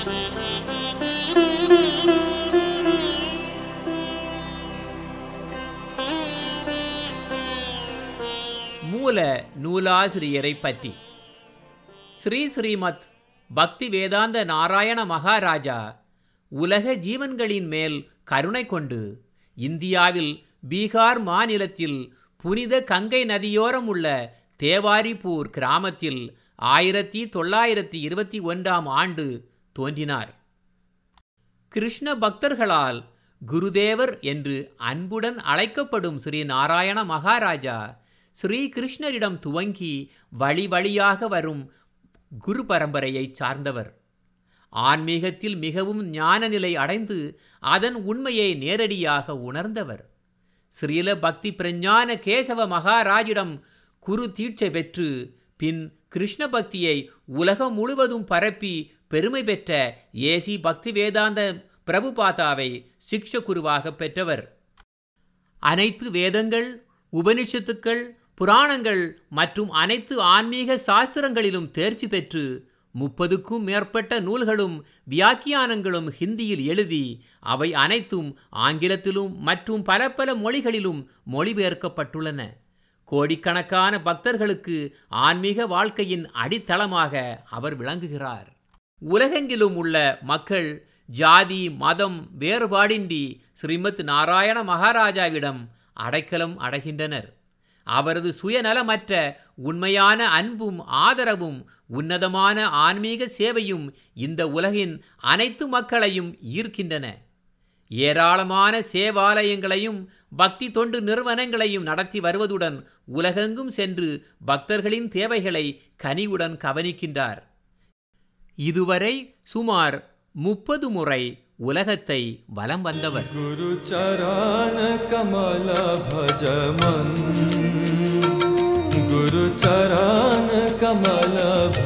மூல நூலாசிரியரை பற்றி ஸ்ரீ ஸ்ரீமத் பக்தி வேதாந்த நாராயண மகாராஜா உலக ஜீவன்களின் மேல் கருணை கொண்டு இந்தியாவில் பீகார் மாநிலத்தில் புனித கங்கை நதியோரம் உள்ள தேவாரிப்பூர் கிராமத்தில் ஆயிரத்தி தொள்ளாயிரத்தி இருபத்தி ஒன்றாம் ஆண்டு தோன்றினார் கிருஷ்ண பக்தர்களால் குருதேவர் என்று அன்புடன் அழைக்கப்படும் ஸ்ரீ நாராயண மகாராஜா ஸ்ரீ கிருஷ்ணரிடம் துவங்கி வழி வழியாக வரும் குரு பரம்பரையை சார்ந்தவர் ஆன்மீகத்தில் மிகவும் ஞான நிலை அடைந்து அதன் உண்மையை நேரடியாக உணர்ந்தவர் ஸ்ரீல பக்தி பிரஞான கேசவ மகாராஜிடம் குரு தீட்சை பெற்று பின் கிருஷ்ண பக்தியை உலகம் முழுவதும் பரப்பி பெருமை பெற்ற ஏசி பக்தி வேதாந்த பிரபுபாதாவை சிக்ஷ குருவாக பெற்றவர் அனைத்து வேதங்கள் உபனிஷத்துக்கள் புராணங்கள் மற்றும் அனைத்து ஆன்மீக சாஸ்திரங்களிலும் தேர்ச்சி பெற்று முப்பதுக்கும் மேற்பட்ட நூல்களும் வியாக்கியானங்களும் ஹிந்தியில் எழுதி அவை அனைத்தும் ஆங்கிலத்திலும் மற்றும் பல பல மொழிகளிலும் மொழிபெயர்க்கப்பட்டுள்ளன கோடிக்கணக்கான பக்தர்களுக்கு ஆன்மீக வாழ்க்கையின் அடித்தளமாக அவர் விளங்குகிறார் உலகெங்கிலும் உள்ள மக்கள் ஜாதி மதம் வேறுபாடின்றி ஸ்ரீமத் நாராயண மகாராஜாவிடம் அடைக்கலம் அடைகின்றனர் அவரது சுயநலமற்ற உண்மையான அன்பும் ஆதரவும் உன்னதமான ஆன்மீக சேவையும் இந்த உலகின் அனைத்து மக்களையும் ஈர்க்கின்றன ஏராளமான சேவாலயங்களையும் பக்தி தொண்டு நிறுவனங்களையும் நடத்தி வருவதுடன் உலகெங்கும் சென்று பக்தர்களின் தேவைகளை கனிவுடன் கவனிக்கின்றார் இதுவரை சுமார் முப்பது முறை உலகத்தை வலம் வந்தவர் गुरु चरण कमल भज मन गुरु चरण कमल